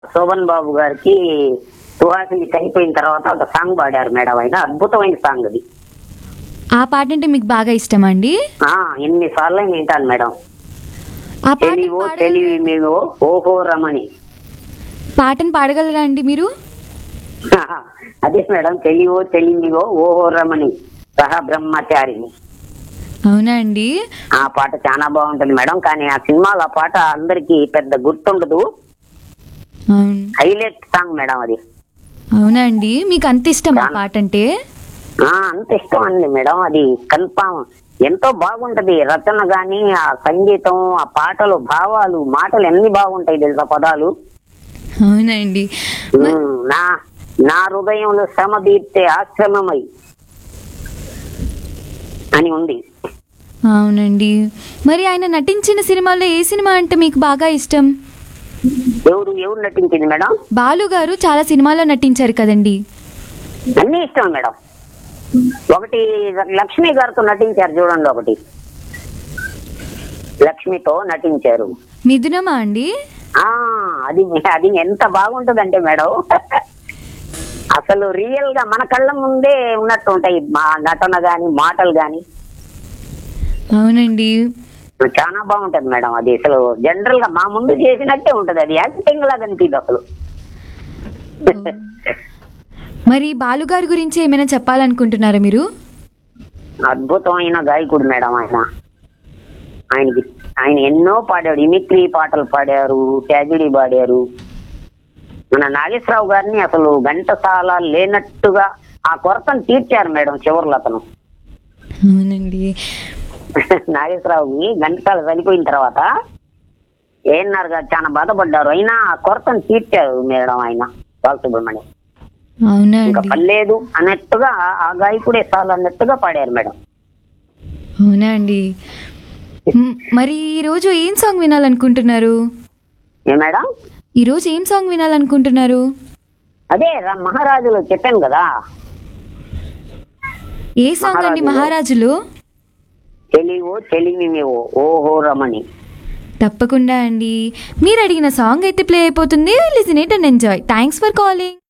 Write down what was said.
శోభన్ బాబు గారికి సుహాసిని చనిపోయిన తర్వాత ఒక సాంగ్ పాడారు మేడం ఆయన అద్భుతమైన సాంగ్ అది ఆ పాట అంటే మీకు బాగా ఇష్టమా అండి ఆ ఎన్నిసార్లు అయినా వింటాను మేడం ఆ పాట తెలివో తెలివి మీవో ఓహో రమణి పాటను పాడగలరా అండి మీరు అదే మేడం తెలివో తెలివివో ఓహో రమణి సహా బ్రహ్మచారిని అవునా అండి ఆ పాట చాలా బాగుంటుంది మేడం కానీ ఆ సినిమాలో ఆ పాట అందరికి పెద్ద గుర్తుండదు అవును హైలైట్ సాంగ్ మేడం అది అవునా అండి మీకు అంత ఇష్టం ఆ పాట అంటే ఆ అంత ఇష్టం అండి మేడం అది కన్ఫామ్ ఎంతో బాగుంటది రచన గాని ఆ సంగీతం ఆ పాటలు భావాలు మాటలు ఎన్ని బాగుంటాయి తెలుసా పదాలు అవునండి ఉమ్, నా నా హృదయంలో శ్రమ తీర్చే ఆశ్రమమై అని ఉంది అవునండి మరి ఆయన నటించిన సినిమాలో ఏ సినిమా అంటే మీకు బాగా ఇష్టం ఎవరు ఎవరు నటించింది మేడం బాలు గారు చాలా సినిమాలో నటించారు కదండి అన్ని ఇష్టం మేడం ఒకటి లక్ష్మి గారితో నటించారు చూడండి ఒకటి లక్ష్మితో నటించారు మిథునమా అండి ఆ అది అది ఎంత బాగుంటుందంటే మేడం అసలు రియల్ గా మన కళ్ళ ముందే ఉన్నట్టు ఉంటాయి మా నటన గాని మాటలు గాని అవునండి చాలా బాగుంటది మేడం అది అసలు జనరల్ గా మా ముందు చేసినట్టే ఉంటది అది యాక్టింగ్ లాగా అనిపిదు అసలు మరి బాలు గారి గురించి ఏమైనా చెప్పాలనుకుంటున్నారా మీరు అద్భుతమైన గాయకుడు మేడం ఆయన ఆయనకి ఆయన ఎన్నో పాడాడు ఇమిక్రీ పాటలు పాడారు ట్యాజిడీ పాడారు మన నాగేశ్వరరావు గారిని అసలు ఘంటసాల లేనట్టుగా ఆ కొరతను తీర్చారు మేడం చివర్లో అతను అవునండి నాగేశ్వరరావుకి ఘంటసాల చనిపోయిన తర్వాత ఏఎన్ఆర్ గారు చాలా బాధపడ్డారు అయినా ఆ కొరతను తీర్చారు మేడం ఆయన బాలసుబ్రహ్మణ్యం అవునా ఇంకా అండి పర్లేదు అన్నట్టుగా ఆ గాయకుడే చాలు అన్నట్టుగా పాడారు మేడం అవునా అండి మ్, మరి ఈరోజు ఏం సాంగ్ వినాలనుకుంటున్నారు ఏ మేడం ఈరోజు ఏం సాంగ్ వినాలనుకుంటున్నారు అదే రా- మహారాజులో చెప్పాను కదా ఏ సాంగ్ అండి మహారాజులు తెలివో తెలివిమేవో ఓహో రమణి తప్పకుండా అండి మీరు అడిగిన సాంగ్ అయితే ప్లే అయిపోతుంది listen it and enjoy thanks for calling